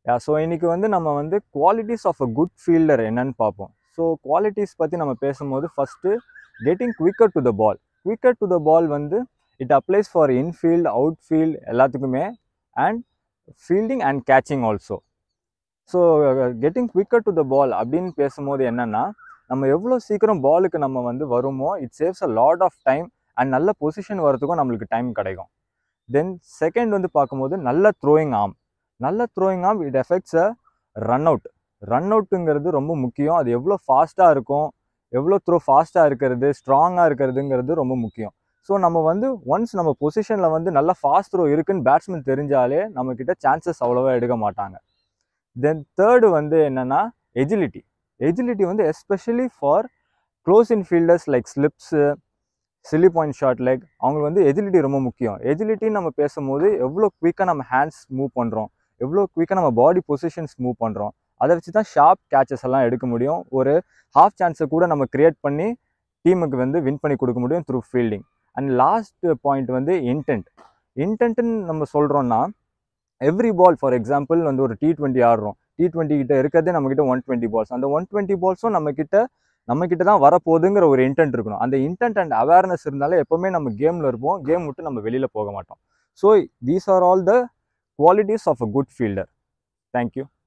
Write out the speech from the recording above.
so இன்னைக்கு வந்து நம்ம வந்து qualities of a good fielder என்னன்னு பார்ப்போம் ஸோ குவாலிட்டிஸ் பற்றி நம்ம பேசும்போது first getting quicker to the ball quicker to the ball வந்து it applies for infield outfield எல்லாத்துக்குமே and fielding and catching also so getting quicker to the ball அப்படின்னு பேசும்போது என்னென்னா நம்ம எவ்வளோ சீக்கிரம் பாலுக்கு நம்ம வந்து வருமோ it saves a lot of time and நல்ல பொசிஷன் வரதுக்கும் நம்மளுக்கு டைம் கிடைக்கும் தென் செகண்ட் வந்து பார்க்கும்போது நல்ல த்ரோயிங் ஆம் நல்ல throwing arm it affects a run out run அவுட்டுங்கிறது ரொம்ப முக்கியம் அது எவ்வளோ ஃபாஸ்ட்டாக இருக்கும் எவ்வளோ த்ரோ ஃபாஸ்ட்டாக இருக்கிறது ஸ்ட்ராங்காக இருக்கிறதுங்கிறது ரொம்ப முக்கியம் ஸோ நம்ம வந்து ஒன்ஸ் நம்ம பொசிஷனில் வந்து நல்ல ஃபாஸ்ட் த்ரோ இருக்குன்னு பேட்ஸ்மேன் தெரிஞ்சாலே நம்மக்கிட்ட சான்சஸ் அவ்வளோவா எடுக்க மாட்டாங்க தென் தேர்டு வந்து என்னென்னா எஜிலிட்டி எஜிலிட்டி வந்து especially for close in fielders like slips silly point short like அவங்களுக்கு வந்து எஜிலிட்டி ரொம்ப முக்கியம் எஜிலிட்டின்னு நம்ம பேசும்போது எவ்வளோ குயிக்காக நம்ம ஹேண்ட்ஸ் மூவ் பண்ணுறோம் எவ்வளோ குயிக்காக நம்ம பாடி பொசிஷன்ஸ் மூவ் பண்ணுறோம் அதை வச்சு தான் ஷார்ப் கேச்சஸ் எல்லாம் எடுக்க முடியும் ஒரு ஹாஃப் சான்ஸை கூட நம்ம கிரியேட் பண்ணி டீமுக்கு வந்து வின் பண்ணி கொடுக்க முடியும் through fielding and last point வந்து இன்டென்ட் இன்டென்ட்னு நம்ம சொல்கிறோன்னா எவ்ரி பால் ஃபார் எக்ஸாம்பிள் வந்து ஒரு டி ட்வெண்ட்டி ஆடுறோம் டி ட்வெண்ட்டி கிட்ட இருக்கிறதே நம்மக்கிட்ட ஒன் டுவெண்ட்டி பால்ஸ் அந்த ஒன் டுவெண்ட்டி பால்ஸும் நம்மக்கிட்ட நம்மக்கிட்ட தான் வரப்போகுதுங்கிற ஒரு இன்டென்ட் இருக்கணும் அந்த இன்டென்ட் அண்ட் அவேர்னஸ் இருந்தாலே எப்போவுமே நம்ம கேமில் இருப்போம் கேம் விட்டு நம்ம வெளியில் போக மாட்டோம் so these are all the qualities of a good fielder thank you